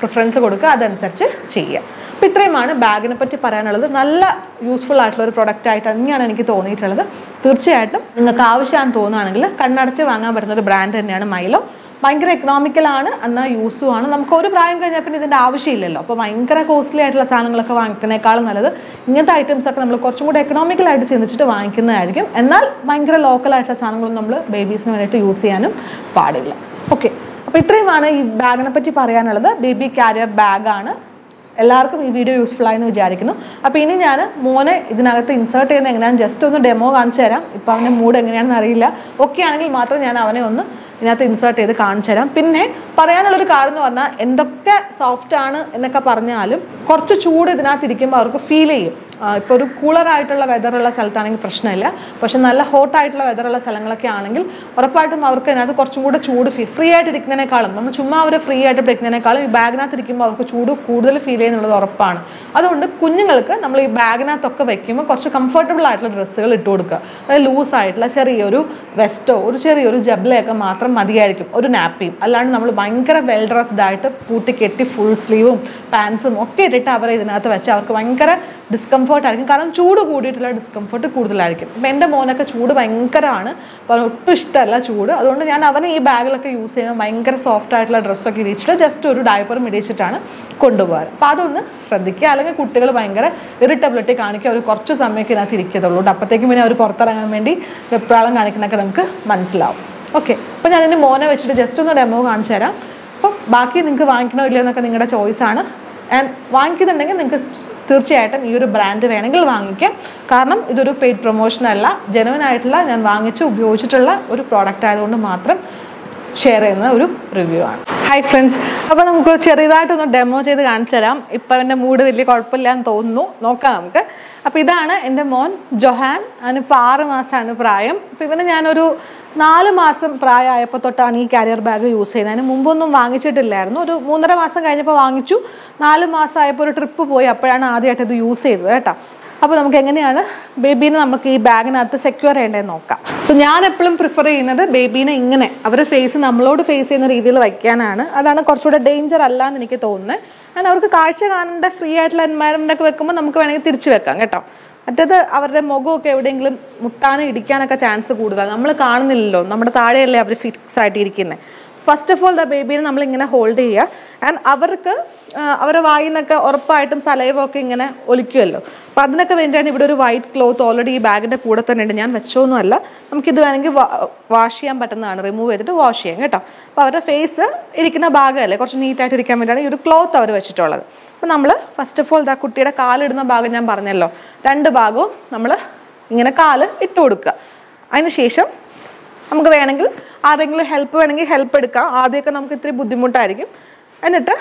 പ്രിഫറൻസ് കൊടുക്കുക അതനുസരിച്ച് ചെയ്യുക അപ്പോൾ ഇത്രയുമാണ് ബാഗിനെ പറ്റി പറയാനുള്ളത് നല്ല യൂസ്ഫുൾ ആയിട്ടുള്ള ഒരു പ്രൊഡക്റ്റ് ആയിട്ട് തന്നെയാണ് എനിക്ക് തോന്നിയിട്ടുള്ളത് തീർച്ചയായിട്ടും നിങ്ങൾക്ക് ആവശ്യമാണെന്ന് തോന്നുകയാണെങ്കിൽ കണ്ണടച്ച് വാങ്ങാൻ പറ്റുന്ന ഒരു ബ്രാൻഡ് തന്നെയാണ് മൈലോ ഭയങ്കര എക്കണോമിക്കലാണ് എന്നാൽ യൂസും ആണ് നമുക്ക് ഒരു പ്രായം കഴിഞ്ഞാൽ പിന്നെ ഇതിൻ്റെ ആവശ്യമില്ലല്ലോ അപ്പോൾ ഭയങ്കര കോസ്റ്റ്ലി ആയിട്ടുള്ള സാധനങ്ങളൊക്കെ വാങ്ങിക്കുന്നതിനേക്കാളും നല്ലത് ഇങ്ങനത്തെ ഐറ്റംസ് ഒക്കെ നമ്മൾ കുറച്ചും കൂടി എക്കണോമിക്കലായിട്ട് ചിന്തിച്ചിട്ട് വാങ്ങിക്കുന്നതായിരിക്കും എന്നാൽ ഭയങ്കര ലോക്കൽ ആയിട്ടുള്ള സാധനങ്ങളൊന്നും നമ്മൾ ബേബീസിന് വേണ്ടിയിട്ട് യൂസ് ചെയ്യാനും പാടില്ല ഓക്കെ അപ്പോൾ ഇത്രയുമാണ് ഈ ബാഗിനെ പറ്റി പറയാനുള്ളത് ബേബി കാരിയർ ബാഗാണ് എല്ലാവർക്കും ഈ വീഡിയോ യൂസ്ഫുൾ ആയെന്ന് വിചാരിക്കുന്നു അപ്പോൾ ഇനി ഞാൻ മോനെ ഇതിനകത്ത് ഇൻസേർട്ട് ചെയ്യുന്ന എങ്ങനെയാണ് ജസ്റ്റ് ഒന്ന് ഡെമോ കാണിച്ചു തരാം ഇപ്പോൾ അവൻ്റെ മൂഡ് എങ്ങനെയാണെന്ന് അറിയില്ല ഓക്കെ ആണെങ്കിൽ മാത്രം ഞാൻ അവനെ ഒന്ന് ഇതിനകത്ത് ഇൻസേർട്ട് ചെയ്ത് കാണിച്ചു തരാം പിന്നെ പറയാനുള്ളൊരു കാര്യം എന്ന് പറഞ്ഞാൽ എന്തൊക്കെ സോഫ്റ്റ് ആണ് എന്നൊക്കെ പറഞ്ഞാലും കുറച്ച് ചൂട് ഇതിനകത്ത് ഇരിക്കുമ്പോൾ അവർക്ക് ഫീൽ ചെയ്യും ഇപ്പോൾ ഒരു കൂളർ ആയിട്ടുള്ള വെതറുള്ള സ്ഥലത്താണെങ്കിൽ പ്രശ്നമില്ല പക്ഷെ നല്ല ഹോട്ട് ആയിട്ടുള്ള വെതറുള്ള സ്ഥലങ്ങളൊക്കെ ആണെങ്കിൽ ഉറപ്പായിട്ടും അവർക്ക് അതിനകത്ത് കുറച്ചും കൂടെ ചൂട് ഫീൽ ഫ്രീ ആയിട്ട് ഇരിക്കുന്നതിനേക്കാളും നമ്മൾ ചുമ്മാ അവർ ഫ്രീ ആയിട്ട് ഇരിക്കുന്നതിനേക്കാളും ഈ ബാഗിനകത്ത് ഇരിക്കുമ്പോൾ അവർക്ക് ചൂട് കൂടുതൽ ഫീൽ ചെയ്യുന്നുള്ളത് ഉറപ്പാണ് അതുകൊണ്ട് കുഞ്ഞുങ്ങൾക്ക് നമ്മൾ ഈ ബാഗിനകത്തൊക്കെ വെക്കുമ്പോൾ കുറച്ച് കംഫർട്ടബിൾ ആയിട്ടുള്ള ഡ്രസ്സുകൾ ഇട്ട് കൊടുക്കുക അതായത് ലൂസ് ആയിട്ടുള്ള ചെറിയൊരു വെസ്റ്റോ ഒരു ചെറിയൊരു ജബ്ലയൊക്കെ മാത്രം മതിയായിരിക്കും ഒരു നാപ്പിയും അല്ലാണ്ട് നമ്മൾ ഭയങ്കര വെൽ ഡ്രസ്ഡ് ആയിട്ട് പൂട്ടി കെട്ടി ഫുൾ സ്ലീവും പാൻസും ഒക്കെ ഇട്ടിട്ട് അവരെ ഇതിനകത്ത് വെച്ച് അവർക്ക് ഭയങ്കര ഡിസ്കംഫർട്ട് ആയിരിക്കും കാരണം ചൂട് കൂടിയിട്ടുള്ള ഡിസ്കംഫർട്ട് കൂടുതലായിരിക്കും ഇപ്പം എൻ്റെ മോനൊക്കെ ചൂട് ഭയങ്കരമാണ് അപ്പോൾ അവന് ഒട്ടും ഇഷ്ടമല്ല ചൂട് അതുകൊണ്ട് ഞാൻ അവനെ ഈ ബാഗിലൊക്കെ യൂസ് ചെയ്യുമ്പോൾ ഭയങ്കര സോഫ്റ്റ് ആയിട്ടുള്ള ഡ്രസ്സൊക്കെ ഇടിച്ചിട്ട് ജസ്റ്റ് ഒരു ഡയപ്പറും ഇടിച്ചിട്ടാണ് കൊണ്ടുപോകാറ് അപ്പോൾ അതൊന്ന് ശ്രദ്ധിക്കുക അല്ലെങ്കിൽ കുട്ടികൾ ഭയങ്കര ഇറിറ്റബിലിറ്റി കാണിക്കുക അവർ കുറച്ച് സമയമൊക്കെ ഇതിനകത്ത് ഇരിക്കത്തുള്ളൂ കേട്ടോ. അപ്പോഴത്തേക്കും പിന്നെ അവർ പുറത്തിറങ്ങാൻ വേണ്ടി വെപ്രാളം കാണിക്കുന്നതൊക്കെ നമുക്ക് മനസ്സിലാവും ഓക്കെ അപ്പോൾ ഞാൻ എൻ്റെ മോനെ വെച്ചിട്ട് ജസ്റ്റ് ഒന്ന് ഡെമോ കാണിച്ചു തരാം അപ്പം ബാക്കി നിങ്ങൾക്ക് വാങ്ങിക്കണോ ഇല്ലയോ എന്നൊക്കെ നിങ്ങളുടെ ചോയ്സാണ് ആൻഡ് വാങ്ങിക്കുന്നുണ്ടെങ്കിൽ നിങ്ങൾക്ക് തീർച്ചയായിട്ടും ഈ ഒരു ബ്രാൻഡ് വേണമെങ്കിൽ വാങ്ങിക്കാം കാരണം ഇതൊരു പെയ്ഡ് പ്രൊമോഷൻ അല്ല ജെനുവൻ ആയിട്ടുള്ള ഞാൻ വാങ്ങിച്ച് ഉപയോഗിച്ചിട്ടുള്ള ഒരു പ്രോഡക്റ്റ് ആയതുകൊണ്ട് മാത്രം ഷെയർ ചെയ്യുന്ന ഒരു റിവ്യൂ ആണ് ഹായ് ഫ്രണ്ട്സ് അപ്പോൾ നമുക്ക് ചെറിയതായിട്ടൊന്ന് ഡെമോ ചെയ്ത് കാണിച്ചു തരാം ഇപ്പം എൻ്റെ മൂഡ് വലിയ കുഴപ്പമില്ല എന്ന് തോന്നുന്നു നോക്കാം നമുക്ക് അപ്പോൾ ഇതാണ് എൻ്റെ മോൻ ജൊഹാൻ അവനിപ്പോൾ ആറ് മാസമാണ് പ്രായം അപ്പോൾ ഇവന് ഞാനൊരു നാല് മാസം പ്രായമായപ്പോൾ തൊട്ടാണ് ഈ കാരിയർ ബാഗ് യൂസ് ചെയ്യുന്നത് അതിന് മുമ്പൊന്നും വാങ്ങിച്ചിട്ടില്ലായിരുന്നു ഒരു മൂന്നര മാസം കഴിഞ്ഞപ്പോൾ വാങ്ങിച്ചു നാല് മാസമായപ്പോൾ ഒരു ട്രിപ്പ് പോയി അപ്പോഴാണ് ആദ്യമായിട്ട് ഇത് യൂസ് ചെയ്തത് കേട്ടോ അപ്പോൾ നമുക്ക് എങ്ങനെയാണ് ബേബീനെ നമുക്ക് ഈ ബാഗിനകത്ത് സെക്യൂർ ചെയ്യേണ്ടതെന്ന് നോക്കാം സോ ഞാൻ എപ്പോഴും പ്രിഫർ ചെയ്യുന്നത് ബേബീനെ ഇങ്ങനെ അവരുടെ ഫേസ് നമ്മളോട് ഫേസ് ചെയ്യുന്ന രീതിയിൽ വയ്ക്കാനാണ് അതാണ് കുറച്ചുകൂടെ ഡേഞ്ചർ അല്ല എന്ന് എനിക്ക് തോന്നുന്നത് കാരണം അവർക്ക് കാഴ്ച കാണേണ്ട ഫ്രീ ആയിട്ടുള്ള എൻവയറമെൻ്റ് ഒക്കെ വെക്കുമ്പോൾ നമുക്ക് വേണമെങ്കിൽ തിരിച്ചു വെക്കാം കേട്ടോ മറ്റേത് അവരുടെ മുഖമൊക്കെ എവിടെയെങ്കിലും മുട്ടാനും ഇടിക്കാനൊക്കെ ചാൻസ് കൂടുതലാണ് നമ്മൾ കാണുന്നില്ലല്ലോ നമ്മുടെ താഴെയല്ലേ അവർ ഫിക്സ് ആയിട്ട് ഇരിക്കുന്നത് ഫസ്റ്റ് ഓഫ് ഓൾ ദ ബേബീനെ നമ്മൾ ഇങ്ങനെ ഹോൾഡ് ചെയ്യുക ആൻഡ് അവർക്ക് ആ, അവരുടെ വായിൽ നിന്നൊക്കെ ഉറപ്പായിട്ടും സലൈവൊക്കെ ഇങ്ങനെ ഒലിക്കുമല്ലോ അപ്പം അതിനൊക്കെ വേണ്ടിയാണ് ഇവിടെ ഒരു വൈറ്റ് ക്ലോത്ത് ഓൾറെഡി ഈ ബാഗിൻ്റെ കൂടെ തന്നെ ഉണ്ട് ഞാൻ വെച്ചോന്നുമല്ല നമുക്കിത് വേണമെങ്കിൽ വാഷ് ചെയ്യാൻ പറ്റുന്നതാണ് റിമൂവ് ചെയ്തിട്ട് വാഷ് ചെയ്യാം കേട്ടോ അപ്പോൾ അവരുടെ ഫേസ് ഇരിക്കുന്ന ഭാഗമല്ലേ കുറച്ച് നീറ്റായിട്ട് ഇരിക്കാൻ വേണ്ടിയാണ് ഈ ഒരു ക്ലോത്ത് അവർ വെച്ചിട്ടുള്ളത് അപ്പോൾ നമ്മൾ ഫസ്റ്റ് ഓഫ് ഓൾ ദാ കുട്ടിയുടെ കാലിടുന്ന ഭാഗം ഞാൻ പറഞ്ഞല്ലോ രണ്ട് ഭാഗവും നമ്മൾ ഇങ്ങനെ കാല് ഇട്ട് കൊടുക്കുക അതിന് ശേഷം നമുക്ക് വേണമെങ്കിൽ ആരെങ്കിലും ഹെൽപ്പ് വേണമെങ്കിൽ ഹെൽപ്പ് എടുക്കാം ആദ്യമൊക്കെ നമുക്ക് ഇത്തിരി ബുദ്ധിമുട്ടായിരിക്കും എന്നിട്ട്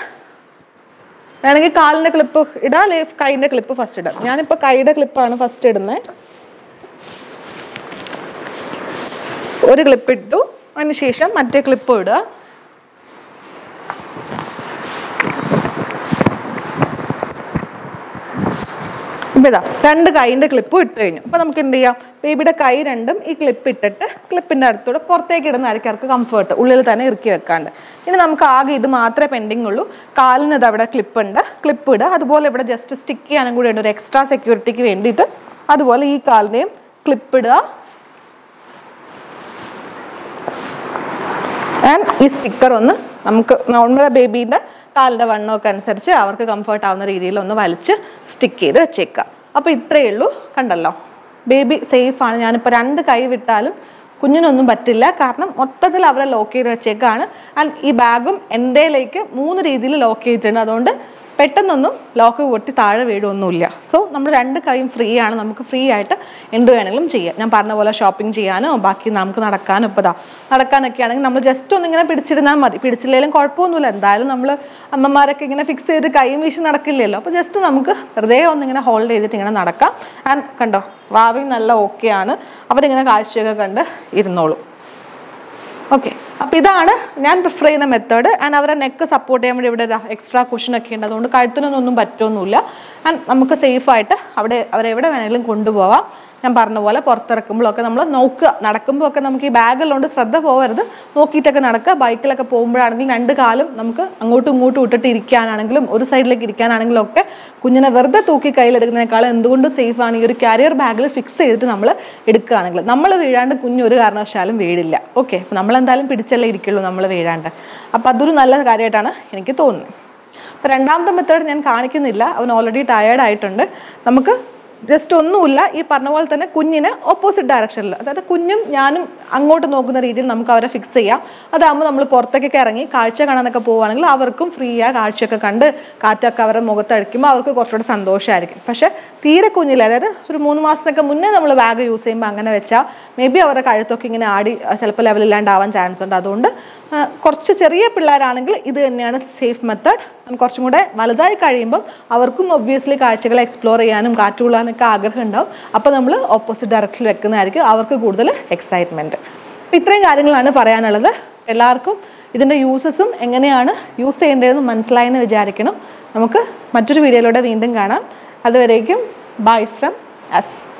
വേണമെങ്കിൽ കാലിൻ്റെ ക്ലിപ്പ് ഇടാം അല്ലെങ്കിൽ കൈൻ്റെ ക്ലിപ്പ് ഫസ്റ്റ് ഇടാം ഞാനിപ്പോൾ കൈയുടെ ക്ലിപ്പാണ് ഫസ്റ്റ് ഇടുന്നത് ഒരു ക്ലിപ്പ് ഇട്ടു അതിന് ശേഷം മറ്റേ ക്ലിപ്പ് ഇടുക ഇപ്പം ഇതാ രണ്ട് കൈൻ്റെ ക്ലിപ്പും ഇട്ട് കഴിഞ്ഞു അപ്പോൾ നമുക്ക് എന്ത് ചെയ്യാം ബേബിയുടെ കൈ രണ്ടും ഈ ക്ലിപ്പ് ഇട്ടിട്ട് ക്ലിപ്പിൻ്റെ അടുത്തൂടെ പുറത്തേക്ക് ഇടുന്നതായിരിക്കും അവർക്ക് കംഫർട്ട് ഉള്ളിൽ തന്നെ ഇറുക്കി വെക്കാണ്ട് ഇനി നമുക്ക് ആകെ ഇത് മാത്രമേ പെൻഡിങ് ഉള്ളൂ കാലിന് ഇത് അവിടെ ക്ലിപ്പ് ഉണ്ട് ക്ലിപ്പ് ഇടുക അതുപോലെ ഇവിടെ ജസ്റ്റ് സ്റ്റിക്ക് ചെയ്യാനും കൂടി ഉണ്ട് ഒരു എക്സ്ട്രാ സെക്യൂരിറ്റിക്ക് വേണ്ടിയിട്ട് അതുപോലെ ഈ കാലിനെയും ക്ലിപ്പ് ഇടുക ആൻഡ് ഈ സ്റ്റിക്കർ ഒന്ന് നമുക്ക് നോർമൽ ബേബീൻ്റെ കാലിൻ്റെ വണ്ണമൊക്കെ അനുസരിച്ച് അവർക്ക് കംഫർട്ട് ആവുന്ന രീതിയിൽ ഒന്ന് വലിച്ച് സ്റ്റിക്ക് ചെയ്ത് വെച്ചേക്കുക അപ്പോൾ ഇത്രയേ ഉള്ളൂ കണ്ടല്ലോ ബേബി സേഫാണ് ഞാനിപ്പോൾ രണ്ട് കൈ വിട്ടാലും കുഞ്ഞിനൊന്നും പറ്റില്ല കാരണം മൊത്തത്തിൽ അവരെ ലോക്ക് ചെയ്ത് വെച്ചേക്കാണ് ആൻഡ് ഈ ബാഗും എൻ്റെയിലേക്ക് മൂന്ന് രീതിയിൽ ലോക്ക് ചെയ്തിട്ടുണ്ട് അതുകൊണ്ട് പെട്ടെന്നൊന്നും ലോക്ക് പൊട്ടി താഴെ വീഴൊന്നുമില്ല സോ നമ്മൾ രണ്ട് കൈയും ഫ്രീ ആണ് നമുക്ക് ഫ്രീ ആയിട്ട് എന്ത് വേണമെങ്കിലും ചെയ്യാം ഞാൻ പറഞ്ഞ പോലെ ഷോപ്പിംഗ് ചെയ്യാനോ ബാക്കി നമുക്ക് നടക്കാനോ ഇപ്പോൾ ദാ നടക്കാനൊക്കെ ആണെങ്കിൽ നമ്മൾ ജസ്റ്റ് ഒന്നിങ്ങനെ പിടിച്ചിരുന്നാൽ മതി പിടിച്ചില്ലെങ്കിലും കുഴപ്പമൊന്നുമില്ല എന്തായാലും നമ്മൾ അമ്മമാരൊക്കെ ഇങ്ങനെ ഫിക്സ് ചെയ്ത് കൈയും വീശി നടക്കില്ലല്ലോ അപ്പോൾ ജസ്റ്റ് നമുക്ക് വെറുതെ ഒന്നിങ്ങനെ ഹോൾഡ് ചെയ്തിട്ട് ഇങ്ങനെ നടക്കാം ആൻഡ് കണ്ടോ വാവിങ് നല്ല ഓക്കെ ആണ് അവരിങ്ങനെ കാഴ്ചയൊക്കെ കണ്ട് ഇരുന്നോളും ഓക്കെ അപ്പോൾ ഇതാണ് ഞാൻ പ്രിഫർ ചെയ്യുന്ന മെത്തേഡ് ആൻഡ് അവരെ നെക്ക് സപ്പോർട്ട് ചെയ്യാൻ വേണ്ടി ഇവിടെ എക്സ്ട്രാ കുഷനൊക്കെ ഉണ്ട് അതുകൊണ്ട് കഴുത്തിനൊന്നും പറ്റൊന്നുമില്ല ആൻഡ് നമുക്ക് സേഫായിട്ട് അവിടെ അവരെ എവിടെ വേണമെങ്കിലും കൊണ്ടുപോവാം ഞാൻ പറഞ്ഞ പോലെ പുറത്തിറക്കുമ്പോഴൊക്കെ നമ്മൾ നോക്കുക നടക്കുമ്പോഴൊക്കെ നമുക്ക് ഈ ബാഗുള്ളതുകൊണ്ട് ശ്രദ്ധ പോകരുത് നോക്കിയിട്ടൊക്കെ നടക്കുക ബൈക്കിലൊക്കെ പോകുമ്പോഴാണെങ്കിലും രണ്ട് കാലും നമുക്ക് അങ്ങോട്ടും ഇങ്ങോട്ടും ഇട്ടിട്ട് ഇരിക്കാനാണെങ്കിലും ഒരു സൈഡിലേക്ക് ഇരിക്കാനാണെങ്കിലും ഒക്കെ കുഞ്ഞിനെ വെറുതെ തൂക്കി കയ്യിലെടുക്കുന്നതിനേക്കാൾ എന്തുകൊണ്ട് സേഫ് ആണ് ഈ ഒരു കാരിയർ ബാഗിൽ ഫിക്സ് ചെയ്തിട്ട് നമ്മൾ എടുക്കുകയാണെങ്കിൽ നമ്മൾ വീഴാണ്ട് കുഞ്ഞ് ഒരു കാരണവശാലും വീഴില്ല ഓക്കെ അപ്പോൾ നമ്മളെന്തായാലും പിടിച്ചല്ലേ ഇരിക്കുള്ളൂ നമ്മൾ വീഴാണ്ട് അപ്പോൾ അതൊരു നല്ല കാര്യമായിട്ടാണ് എനിക്ക് തോന്നുന്നത് അപ്പോൾ രണ്ടാമത്തെ മെത്തേഡ് ഞാൻ കാണിക്കുന്നില്ല അവൻ ഓൾറെഡി ടയേർഡ് ആയിട്ടുണ്ട് നമുക്ക് ജസ്റ്റ് ഒന്നുമില്ല ഈ പറഞ്ഞ പോലെ തന്നെ കുഞ്ഞിന് ഓപ്പോസിറ്റ് ഡയറക്ഷനിൽ അതായത് കുഞ്ഞും ഞാനും അങ്ങോട്ട് നോക്കുന്ന രീതിയിൽ നമുക്ക് അവരെ ഫിക്സ് ചെയ്യാം അതാകുമ്പോൾ നമ്മൾ പുറത്തേക്കൊക്കെ ഇറങ്ങി കാഴ്ച കാണാനൊക്കെ പോവുകയാണെങ്കിൽ അവർക്കും ഫ്രീ ആ കാഴ്ചയൊക്കെ കണ്ട് കാറ്റൊക്കെ അവരുടെ മുഖത്തടിക്കുമ്പോൾ അവർക്ക് കുറച്ചുകൂടെ സന്തോഷമായിരിക്കും പക്ഷേ തീരെ കുഞ്ഞില്ല അതായത് ഒരു മൂന്ന് മാസത്തിനൊക്കെ മുന്നേ നമ്മൾ ബാഗ് യൂസ് ചെയ്യുമ്പോൾ അങ്ങനെ വെച്ചാൽ മേ ബി അവരുടെ കഴുത്തൊക്കെ ഇങ്ങനെ ആടി ചിലപ്പോൾ ലെവലില്ലാണ്ടാവാൻ ചാൻസ് ഉണ്ട് അതുകൊണ്ട് ആ, കുറച്ച് ചെറിയ പിള്ളേരാണെങ്കിൽ ഇത് തന്നെയാണ് സേഫ് മെത്തേഡ് കുറച്ചും കൂടെ വലുതായി കഴിയുമ്പം അവർക്കും ഒബ്വിയസ്ലി കാഴ്ചകൾ എക്സ്പ്ലോർ ചെയ്യാനും കാറ്റുകൊള്ളാനൊക്കെ ആഗ്രഹം ഉണ്ടാവും അപ്പോൾ നമ്മൾ ഓപ്പോസിറ്റ് ഡയറക്ഷനിൽ വെക്കുന്നതായിരിക്കും അവർക്ക് കൂടുതൽ എക്സൈറ്റ്മെൻറ്റ് അപ്പോൾ ഇത്രയും കാര്യങ്ങളാണ് പറയാനുള്ളത് എല്ലാവർക്കും ഇതിൻ്റെ യൂസസും എങ്ങനെയാണ് യൂസ് ചെയ്യേണ്ടതെന്ന് മനസ്സിലായെന്ന് വിചാരിക്കണം നമുക്ക് മറ്റൊരു വീഡിയോയിലൂടെ വീണ്ടും കാണാം അതുവരേക്കും ബൈ ഫ്രം അസ്